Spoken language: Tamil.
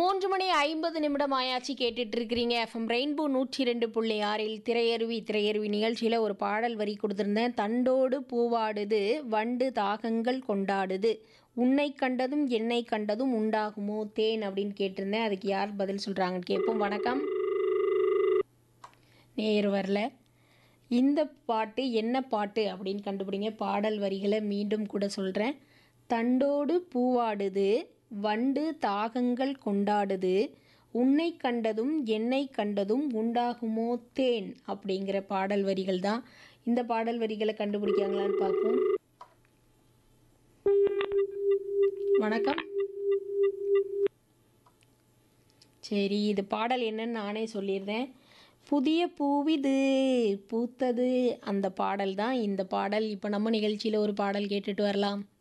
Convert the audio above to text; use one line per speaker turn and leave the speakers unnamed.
மூன்று மணி ஐம்பது நிமிடம் ஆயாச்சு கேட்டுட்டு இருக்கிறீங்க எஃப்எம் ரெயின்போ நூற்றி ரெண்டு புள்ளி ஆறில் திரையருவி திரையருவி நிகழ்ச்சியில் ஒரு பாடல் வரி கொடுத்துருந்தேன் தண்டோடு பூவாடுது வண்டு தாகங்கள் கொண்டாடுது உன்னை கண்டதும் என்னை கண்டதும் உண்டாகுமோ தேன் அப்படின்னு கேட்டிருந்தேன் அதுக்கு யார் பதில் சொல்கிறாங்கன்னு கேட்போம் வணக்கம் நேர் வரல இந்த பாட்டு என்ன பாட்டு அப்படின்னு கண்டுபிடிங்க பாடல் வரிகளை மீண்டும் கூட சொல்கிறேன் தண்டோடு பூவாடுது வண்டு தாகங்கள் கொண்டாடுது உன்னை கண்டதும் என்னை கண்டதும் உண்டாகுமோ தேன் அப்படிங்கிற பாடல் வரிகள் தான் இந்த பாடல் வரிகளை கண்டுபிடிக்காங்களான்னு பார்ப்போம் வணக்கம் சரி இது பாடல் என்னன்னு நானே சொல்லிடுறேன் புதிய பூவிது பூத்தது அந்த பாடல் தான் இந்த பாடல் இப்போ நம்ம நிகழ்ச்சியில் ஒரு பாடல் கேட்டுட்டு வரலாம்